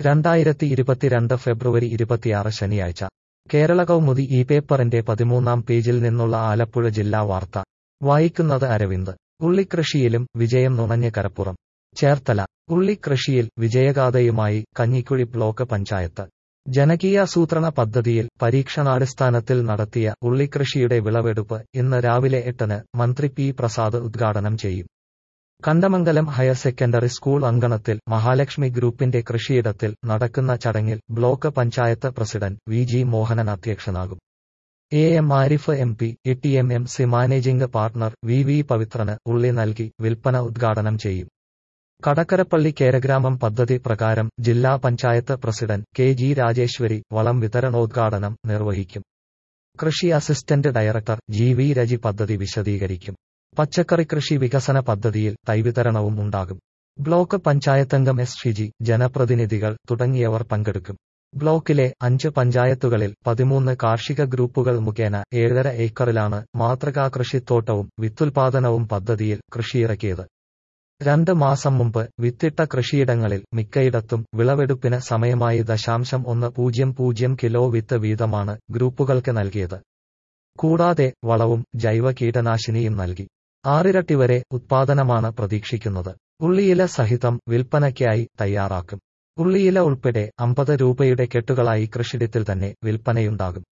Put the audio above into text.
രണ്ടായിരത്തി ഇരുപത്തിരണ്ട് ഫെബ്രുവരി ഇരുപത്തിയാറ് ശനിയാഴ്ച കേരള കൗമുദി ഈ പേപ്പറിന്റെ പതിമൂന്നാം പേജിൽ നിന്നുള്ള ആലപ്പുഴ ജില്ലാ വാർത്ത വായിക്കുന്നത് അരവിന്ദ് ഉള്ളിക്കൃഷിയിലും വിജയം നുണഞ്ഞ് കരപ്പുറം ചേർത്തല ഉള്ളിക്കൃഷിയിൽ വിജയഗാഥയുമായി കഞ്ഞിക്കുഴി ബ്ലോക്ക് പഞ്ചായത്ത് ജനകീയാസൂത്രണ പദ്ധതിയിൽ പരീക്ഷണാടിസ്ഥാനത്തിൽ നടത്തിയ ഉള്ളിക്കൃഷിയുടെ വിളവെടുപ്പ് ഇന്ന് രാവിലെ എട്ടിന് മന്ത്രി പി പ്രസാദ് ഉദ്ഘാടനം ചെയ്യും കണ്ടമംഗലം ഹയർ സെക്കൻഡറി സ്കൂൾ അങ്കണത്തിൽ മഹാലക്ഷ്മി ഗ്രൂപ്പിന്റെ കൃഷിയിടത്തിൽ നടക്കുന്ന ചടങ്ങിൽ block panchayat president V G Mohanan അധ്യക്ഷനാകും A M Arif M P T M M C managing partner V V പവിത്രന് ഉള്ളി നൽകി വിൽപ്പന ഉദ്ഘാടനം ചെയ്യും കടക്കരപ്പള്ളി കേരഗ്രാമം പദ്ധതി പ്രകാരം ജില്ലാ panchayat president K G Rajeswari വളം വിതരണോദ്ഘാടനം നിർവഹിക്കും കൃഷി assistant director G V Reji പദ്ധതി വിശദീകരിക്കും പച്ചക്കറി കൃഷി വികസന പദ്ധതിയിൽ തൈവിതരണവും ഉണ്ടാകും ബ്ലോക്ക് പഞ്ചായത്തംഗം എസ് ഷിജി ജനപ്രതിനിധികൾ തുടങ്ങിയവർ പങ്കെടുക്കും ബ്ലോക്കിലെ അഞ്ച് പഞ്ചായത്തുകളിൽ പതിമൂന്ന് കാർഷിക ഗ്രൂപ്പുകൾ മുഖേന ഏഴര ഏക്കറിലാണ് മാതൃകാ കൃഷിത്തോട്ടവും വിത്തുൽപാദനവും പദ്ധതിയിൽ കൃഷിയിറക്കിയത് രണ്ട് മാസം മുമ്പ് വിത്തിട്ട കൃഷിയിടങ്ങളിൽ മിക്കയിടത്തും വിളവെടുപ്പിന് സമയമായി ദശാംശം ഒന്ന് പൂജ്യം പൂജ്യം കിലോ വിത്ത് വീതമാണ് ഗ്രൂപ്പുകൾക്ക് നൽകിയത് കൂടാതെ വളവും ജൈവ കീടനാശിനിയും നൽകി ആറിരട്ടി വരെ ഉത്പാദനമാണ് പ്രതീക്ഷിക്കുന്നത് ഉള്ളിയില സഹിതം വിൽപ്പനയ്ക്കായി തയ്യാറാക്കും ഉള്ളിയില ഉൾപ്പെടെ അമ്പത് രൂപയുടെ കെട്ടുകളായി കൃഷിയിടത്തിൽ തന്നെ വിൽപ്പനയുണ്ടാകും